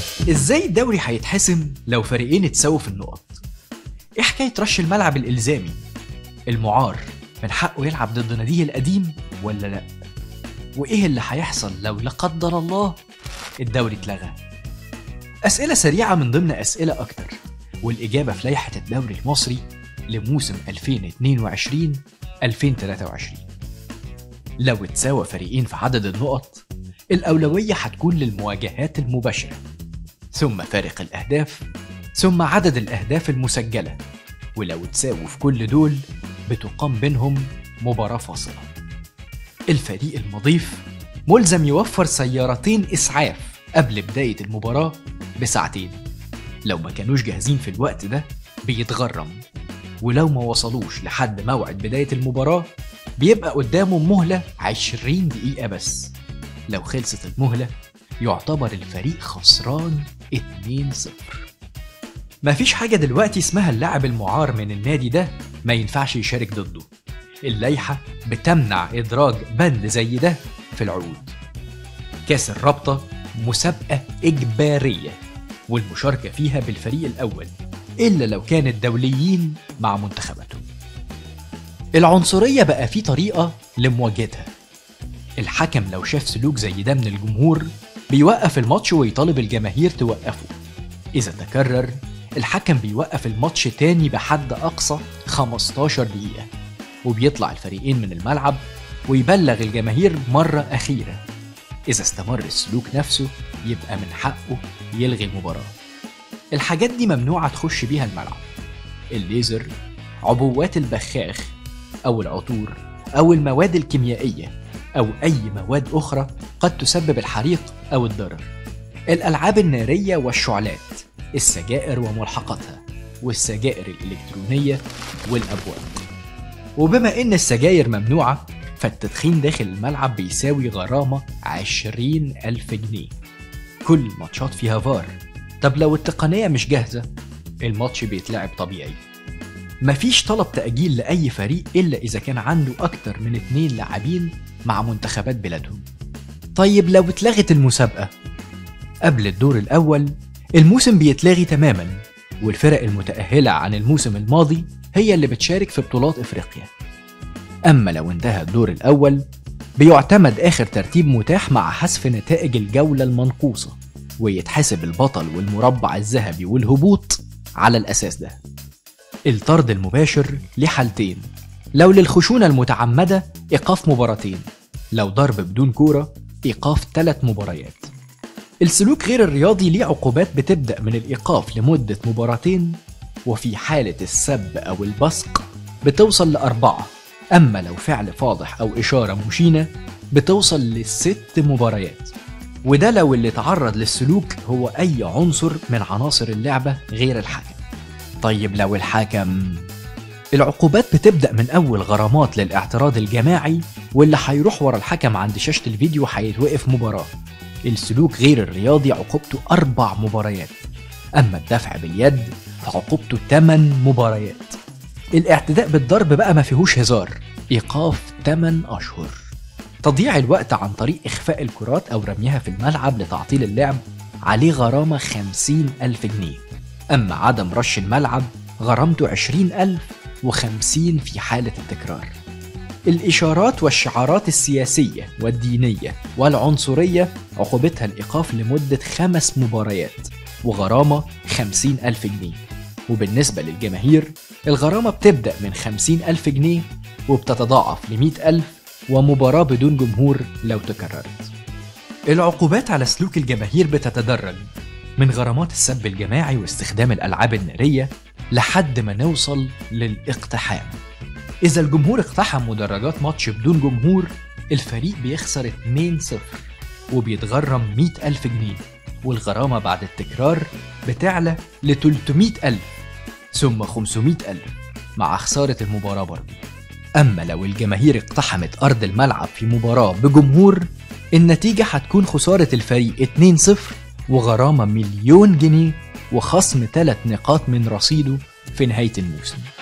ازاي الدوري هيتحسم لو فريقين اتساووا في النقط ايه حكايه رش الملعب الالزامي المعار من حقه يلعب ضد ناديه القديم ولا لا وايه اللي هيحصل لو لا قدر الله الدوري اتلغى اسئله سريعه من ضمن اسئله اكتر والاجابه في لائحه الدوري المصري لموسم 2022 2023 لو اتساوى فريقين في عدد النقط الأولوية هتكون للمواجهات المباشرة ثم فارق الأهداف ثم عدد الأهداف المسجلة ولو اتساووا في كل دول بتقام بينهم مباراة فاصلة الفريق المضيف ملزم يوفر سيارتين إسعاف قبل بداية المباراة بساعتين لو ما كانوش جاهزين في الوقت ده بيتغرم ولو ما وصلوش لحد موعد بداية المباراة بيبقى قدامهم مهلة 20 دقيقة بس لو خلصت المهلة يعتبر الفريق خسران 2-0 مفيش حاجة دلوقتي اسمها اللاعب المعار من النادي ده ما ينفعش يشارك ضده اللائحة بتمنع إدراج بند زي ده في العقود كاس الرابطة مسابقة إجبارية والمشاركة فيها بالفريق الأول إلا لو كان الدوليين مع منتخباتهم العنصرية بقى في طريقة لمواجهتها الحكم لو شاف سلوك زي ده من الجمهور بيوقف الماتش ويطالب الجماهير توقفه إذا تكرر الحكم بيوقف الماتش تاني بحد أقصى 15 دقيقة وبيطلع الفريقين من الملعب ويبلغ الجماهير مرة أخيرة إذا استمر السلوك نفسه يبقى من حقه يلغي المباراة الحاجات دي ممنوعة تخش بيها الملعب الليزر عبوات البخاخ أو العطور أو المواد الكيميائية أو أي مواد أخرى قد تسبب الحريق أو الضرر الألعاب النارية والشعلات السجائر وملحقاتها والسجائر الإلكترونية والأبواب وبما إن السجاير ممنوعة فالتدخين داخل الملعب بيساوي غرامة عشرين ألف جنيه كل الماتشات فيها فار طب لو التقنية مش جاهزة الماتش بيتلعب طبيعي مفيش طلب تأجيل لأي فريق إلا إذا كان عنده أكتر من اتنين لاعبين مع منتخبات بلادهم طيب لو اتلغت المسابقة قبل الدور الأول الموسم بيتلغي تماما والفرق المتأهلة عن الموسم الماضي هي اللي بتشارك في بطولات إفريقيا أما لو انتهى الدور الأول بيعتمد آخر ترتيب متاح مع حذف نتائج الجولة المنقوصة ويتحسب البطل والمربع الذهبي والهبوط على الأساس ده الطرد المباشر ليه حالتين لو للخشونة المتعمدة إيقاف مباراتين لو ضرب بدون كورة إيقاف ثلاث مباريات السلوك غير الرياضي ليه عقوبات بتبدأ من الإيقاف لمدة مباراتين وفي حالة السب أو البصق بتوصل لأربعة أما لو فعل فاضح أو إشارة مشينة بتوصل لست مباريات وده لو اللي تعرض للسلوك هو أي عنصر من عناصر اللعبة غير الحكم طيب لو الحكم العقوبات بتبدأ من أول غرامات للاعتراض الجماعي واللي هيروح ورا الحكم عند شاشة الفيديو هيتوقف مباراة السلوك غير الرياضي عقوبته أربع مباريات أما الدفع باليد فعقوبته 8 مباريات الاعتداء بالضرب بقى ما فيهوش هزار إيقاف 8 أشهر تضييع الوقت عن طريق إخفاء الكرات أو رميها في الملعب لتعطيل اللعب عليه غرامة 50 ألف جنيه أما عدم رش الملعب غرامته 20 ألف وخمسين في حالة التكرار الإشارات والشعارات السياسية والدينية والعنصرية عقوبتها الإيقاف لمدة خمس مباريات وغرامة خمسين ألف جنيه وبالنسبة للجماهير الغرامة بتبدأ من خمسين ألف جنيه وبتتضاعف لمئة ألف ومباراة بدون جمهور لو تكررت العقوبات على سلوك الجماهير بتتدرج من غرامات السب الجماعي واستخدام الألعاب النارية لحد ما نوصل للاقتحام إذا الجمهور اقتحم مدرجات ماتش بدون جمهور الفريق بيخسر 2-0 وبيتغرم 100 ألف جنيه والغرامة بعد التكرار بتعلى ل 300 ألف ثم 500 ألف مع خسارة المباراة برضه أما لو الجماهير اقتحمت أرض الملعب في مباراة بجمهور النتيجة هتكون خسارة الفريق 2-0 وغرامة مليون جنيه وخصم ثلاث نقاط من رصيده في نهاية الموسم